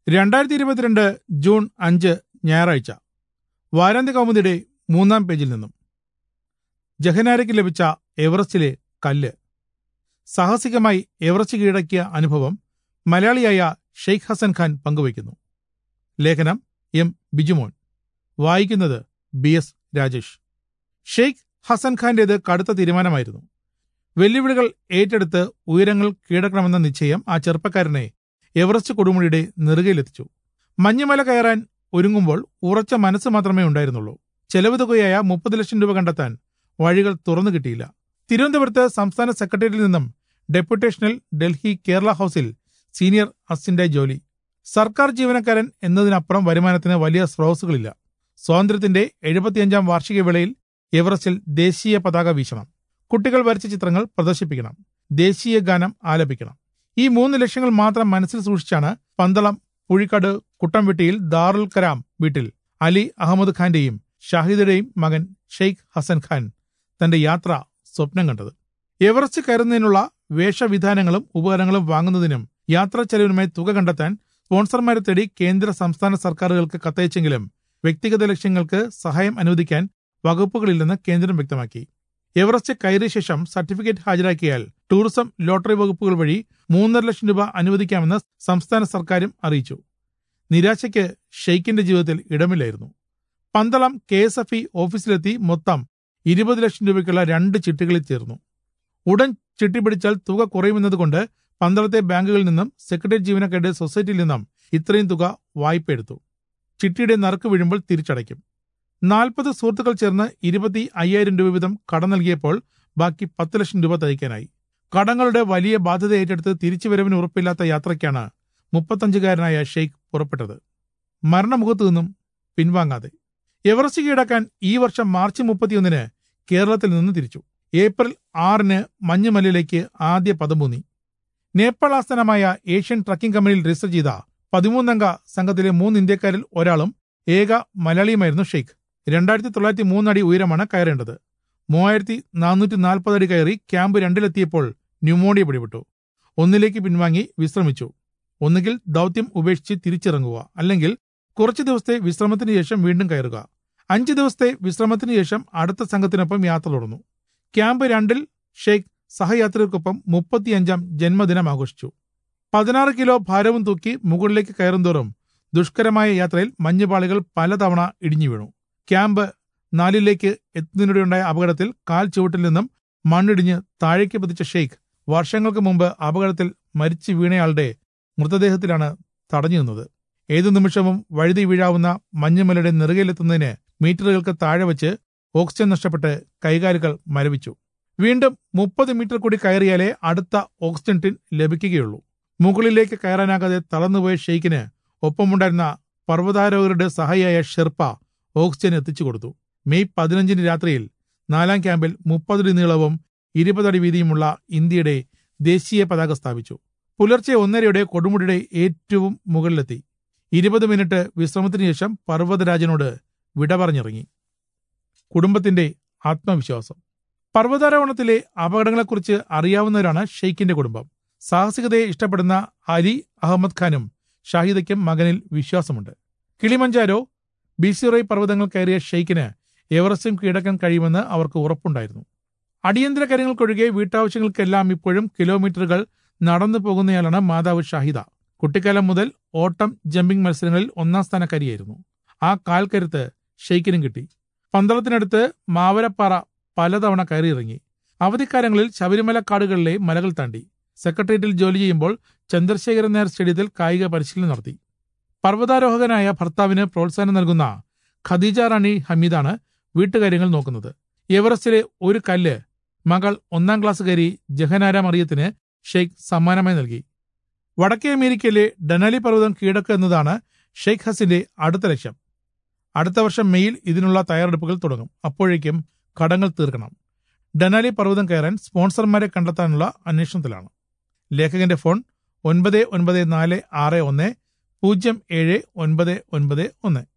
രണ്ടായിരത്തി ഇരുപത്തിരണ്ട് ജൂൺ അഞ്ച് ഞായറാഴ്ച വാരാന്ത്യ കൗമുദിയുടെ മൂന്നാം പേജിൽ നിന്നും ജഹനാരയ്ക്ക് ലഭിച്ച എവറസ്റ്റിലെ കല്ല് സാഹസികമായി എവറസ്റ്റ് കീഴടക്കിയ അനുഭവം മലയാളിയായ ഷെയ്ഖ് ഹസൻ ഖാൻ പങ്കുവയ്ക്കുന്നു ലേഖനം എം ബിജുമോൻ വായിക്കുന്നത് ബി എസ് രാജേഷ് ഷെയ്ഖ് ഹസൻ ഖാന്റേത് കടുത്ത തീരുമാനമായിരുന്നു വെല്ലുവിളികൾ ഏറ്റെടുത്ത് ഉയരങ്ങൾ കീഴടക്കണമെന്ന നിശ്ചയം ആ ചെറുപ്പക്കാരനെ എവറസ്റ്റ് കൊടുമുടിയുടെ നെറുകയിലെത്തിച്ചു മഞ്ഞുമല കയറാൻ ഒരുങ്ങുമ്പോൾ ഉറച്ച മനസ്സ് മാത്രമേ ഉണ്ടായിരുന്നുള്ളൂ ചെലവ് തുകയായ മുപ്പത് ലക്ഷം രൂപ കണ്ടെത്താൻ വഴികൾ തുറന്നു കിട്ടിയില്ല തിരുവനന്തപുരത്ത് സംസ്ഥാന സെക്രട്ടേറിയറ്റിൽ നിന്നും ഡെപ്യൂട്ടേഷനിൽ ഡൽഹി കേരള ഹൌസിൽ സീനിയർ അസിസ്റ്റന്റായി ജോലി സർക്കാർ ജീവനക്കാരൻ എന്നതിനപ്പുറം വരുമാനത്തിന് വലിയ സ്രോതസ്സുകളില്ല സ്വാതന്ത്ര്യത്തിന്റെ എഴുപത്തിയഞ്ചാം വാർഷിക വേളയിൽ എവറസ്റ്റിൽ ദേശീയ പതാക വീശണം കുട്ടികൾ വരച്ച ചിത്രങ്ങൾ പ്രദർശിപ്പിക്കണം ദേശീയ ഗാനം ആലപിക്കണം ഈ മൂന്ന് ലക്ഷ്യങ്ങൾ മാത്രം മനസ്സിൽ സൂക്ഷിച്ചാണ് പന്തളം പുഴിക്കാട് കുട്ടംവെട്ടിയിൽ ദാറുൽ കരാം വീട്ടിൽ അലി അഹമ്മദ് ഖാന്റെയും ഷാഹിദയുടെയും മകൻ ഷെയ്ഖ് ഹസൻ ഖാൻ തന്റെ യാത്ര സ്വപ്നം കണ്ടത് എവറസ്റ്റ് കയറുന്നതിനുള്ള വേഷവിധാനങ്ങളും ഉപകരണങ്ങളും വാങ്ങുന്നതിനും യാത്രാ ചെലവിനുമായി തുക കണ്ടെത്താൻ സ്പോൺസർമാരെ തേടി കേന്ദ്ര സംസ്ഥാന സർക്കാരുകൾക്ക് കത്തയച്ചെങ്കിലും വ്യക്തിഗത ലക്ഷ്യങ്ങൾക്ക് സഹായം അനുവദിക്കാൻ വകുപ്പുകളില്ലെന്ന് കേന്ദ്രം വ്യക്തമാക്കി എവറസ്റ്റ് കയറിയ ശേഷം സർട്ടിഫിക്കറ്റ് ഹാജരാക്കിയാൽ ടൂറിസം ലോട്ടറി വകുപ്പുകൾ വഴി മൂന്നര ലക്ഷം രൂപ അനുവദിക്കാമെന്ന് സംസ്ഥാന സർക്കാരും അറിയിച്ചു നിരാശയ്ക്ക് ഷെയ്ഖിന്റെ ജീവിതത്തിൽ ഇടമില്ലായിരുന്നു Pandalam K S F E ഓഫീസിലെത്തി മൊത്തം ഇരുപത് ലക്ഷം രൂപയ്ക്കുള്ള രണ്ട് ചിട്ടികളിൽ ചേർന്നു ഉടൻ ചിട്ടി പിടിച്ചാൽ തുക കുറയുമെന്നതുകൊണ്ട് പന്തളത്തെ ബാങ്കുകളിൽ നിന്നും സെക്രട്ടറി ജീവനക്കാരുടെ സൊസൈറ്റിയിൽ നിന്നും ഇത്രയും തുക വായ്പ എടുത്തു ചിട്ടിയുടെ നറുക്ക് വീഴുമ്പോൾ തിരിച്ചടയ്ക്കും നാൽപ്പത് സുഹൃത്തുക്കൾ ചേർന്ന് ഇരുപത്തി അയ്യായിരം രൂപ വീതം കടം നൽകിയപ്പോൾ ബാക്കി പത്ത് ലക്ഷം രൂപ തയ്ക്കാനായി കടങ്ങളുടെ വലിയ ബാധ്യത ഏറ്റെടുത്ത് തിരിച്ചുവരവിന് ഉറപ്പില്ലാത്ത യാത്രയ്ക്കാണ് മുപ്പത്തഞ്ചുകാരനായ ഷെയ്ഖ് പുറപ്പെട്ടത് മരണമുഖത്തു നിന്നും പിൻവാങ്ങാതെ എവറസ്റ്റ് കീഴടക്കാൻ ഈ വർഷം മാർച്ച് മുപ്പത്തിയൊന്നിന് കേരളത്തിൽ നിന്ന് തിരിച്ചു ഏപ്രിൽ ആറിന് മഞ്ഞുമലയിലേക്ക് ആദ്യ പദമൂന്നി നേപ്പാൾ ആസ്ഥാനമായ ഏഷ്യൻ ട്രക്കിംഗ് കമ്പനിയിൽ രജിസ്റ്റർ ചെയ്ത പതിമൂന്നംഗ സംഘത്തിലെ മൂന്ന് ഇന്ത്യക്കാരിൽ ഒരാളും ഏക മലയാളിയുമായിരുന്നു ഷെയ്ഖ് രണ്ടായിരത്തി തൊള്ളായിരത്തി മൂന്നടി ഉയരമാണ് കയറേണ്ടത് മൂവായിരത്തി നാനൂറ്റി നാൽപ്പത് അടി കയറി ക്യാമ്പ് രണ്ടിലെത്തിയപ്പോൾ ന്യൂമോണിയ പിടിപെട്ടു ഒന്നിലേക്ക് പിൻവാങ്ങി വിശ്രമിച്ചു ഒന്നുകിൽ ദൗത്യം ഉപേക്ഷിച്ച് തിരിച്ചിറങ്ങുക അല്ലെങ്കിൽ കുറച്ചു ദിവസത്തെ വിശ്രമത്തിന് ശേഷം വീണ്ടും കയറുക അഞ്ച് ദിവസത്തെ വിശ്രമത്തിന് ശേഷം അടുത്ത സംഘത്തിനൊപ്പം യാത്ര തുടർന്നു ക്യാമ്പ് രണ്ടിൽ ഷെയ്ഖ് സഹയാത്രികർക്കൊപ്പം മുപ്പത്തിയഞ്ചാം ജന്മദിനം ആഘോഷിച്ചു പതിനാറ് കിലോ ഭാരവും തൂക്കി മുകളിലേക്ക് കയറുന്തോറും ദുഷ്കരമായ യാത്രയിൽ മഞ്ഞുപാളികൾ പലതവണ ഇടിഞ്ഞു വീണു ക്യാമ്പ് നാലിലേക്ക് എത്തുന്നതിനിടെയുണ്ടായ അപകടത്തിൽ കാൽ ചുവട്ടിൽ നിന്നും മണ്ണിടിഞ്ഞ് താഴേക്ക് പതിച്ച ഷെയ്ഖ് വർഷങ്ങൾക്ക് മുമ്പ് അപകടത്തിൽ മരിച്ചു വീണയാളുടെ മൃതദേഹത്തിലാണ് തടഞ്ഞു നിന്നത് ഏതു നിമിഷവും വഴുതി വീഴാവുന്ന മഞ്ഞുമലയുടെ നെറുകയിലെത്തുന്നതിന് മീറ്ററുകൾക്ക് താഴെ വെച്ച് ഓക്സിജൻ നഷ്ടപ്പെട്ട് കൈകാലുകൾ മരവിച്ചു വീണ്ടും മുപ്പത് മീറ്റർ കൂടി കയറിയാലേ അടുത്ത ഓക്സിജൻ ടിൻ ലഭിക്കുകയുള്ളൂ മുകളിലേക്ക് കയറാനാകാതെ തളർന്നുപോയ ഷെയ്ഖിന് ഒപ്പമുണ്ടായിരുന്ന പർവ്വതാരോഹരുടെ സഹായിയായ ഷെർപ്പ ഓക്സിജൻ എത്തിച്ചു കൊടുത്തു മെയ് പതിനഞ്ചിന് രാത്രിയിൽ നാലാം ക്യാമ്പിൽ മുപ്പതടി നീളവും ഇരുപതടി വീതിയുമുള്ള ഇന്ത്യയുടെ ദേശീയ പതാക സ്ഥാപിച്ചു പുലർച്ചെ ഒന്നരയുടെ കൊടുമുടിയുടെ ഏറ്റവും മുകളിലെത്തി ഇരുപത് മിനിറ്റ് വിശ്രമത്തിന് ശേഷം പർവ്വതരാജനോട് വിട പറഞ്ഞിറങ്ങി കുടുംബത്തിന്റെ ആത്മവിശ്വാസം പർവ്വതാരോഹണത്തിലെ അപകടങ്ങളെക്കുറിച്ച് അറിയാവുന്നവരാണ് ഷെയ്ഖിന്റെ കുടുംബം സാഹസികതയെ ഇഷ്ടപ്പെടുന്ന അലി അഹമ്മദ് ഖാനും ഷാഹിദയ്ക്കും മകനിൽ വിശ്വാസമുണ്ട് കിളിമഞ്ചാരോ ബിസിറൈ പർവ്വതങ്ങൾ കയറിയ ഷെയ്ഖിന് എവറസ്റ്റും കീഴടക്കാൻ കഴിയുമെന്ന് അവർക്ക് ഉറപ്പുണ്ടായിരുന്നു അടിയന്തര കാര്യങ്ങൾക്കൊഴികെ വീട്ടാവശ്യങ്ങൾക്കെല്ലാം ഇപ്പോഴും കിലോമീറ്ററുകൾ നടന്നു പോകുന്നയാളാണ് മാതാവ് ഷാഹിദ കുട്ടിക്കാലം മുതൽ ഓട്ടം ജമ്പിംഗ് മത്സരങ്ങളിൽ ഒന്നാം സ്ഥാനക്കാരിയായിരുന്നു ആ കാൽക്കരുത്ത് ഷെയ്ഖിനും കിട്ടി പന്തളത്തിനടുത്ത് മാവരപ്പാറ പലതവണ കയറിയിറങ്ങി അവധിക്കാലങ്ങളിൽ ശബരിമല കാടുകളിലെ മലകൾ താണ്ടി സെക്രട്ടേറിയറ്റിൽ ജോലി ചെയ്യുമ്പോൾ ചന്ദ്രശേഖരൻ നായർ സ്റ്റേഡിയത്തിൽ കായിക പരിശീലനം നടത്തി പർവ്വതാരോഹകനായ ഭർത്താവിന് പ്രോത്സാഹനം നൽകുന്ന ഖദീജ റാണി ഹമീദാണ് വീട്ടുകാര്യങ്ങൾ നോക്കുന്നത് എവറസ്റ്റിലെ ഒരു കല്ല് മകൾ ഒന്നാം ക്ലാസ്സുകാരി ജഹനാര മറിയത്തിന് ഷെയ്ഖ് സമ്മാനമായി നൽകി വടക്കേ അമേരിക്കയിലെ ഡനാലി പർവ്വതം കീഴടക്കുക എന്നതാണ് ഷെയ്ഖ് ഹസിന്റെ അടുത്ത ലക്ഷ്യം അടുത്ത വർഷം മെയ്യിൽ ഇതിനുള്ള തയ്യാറെടുപ്പുകൾ തുടങ്ങും അപ്പോഴേക്കും കടങ്ങൾ തീർക്കണം ഡനാലി പർവ്വതം കയറാൻ സ്പോൺസർമാരെ കണ്ടെത്താനുള്ള അന്വേഷണത്തിലാണ് ലേഖകന്റെ ഫോൺ ഒൻപത് ഒൻപത് നാല് ആറ് ഒന്ന് പൂജ്യം ഏഴ് ഒൻപത് ഒൻപത് ഒന്ന്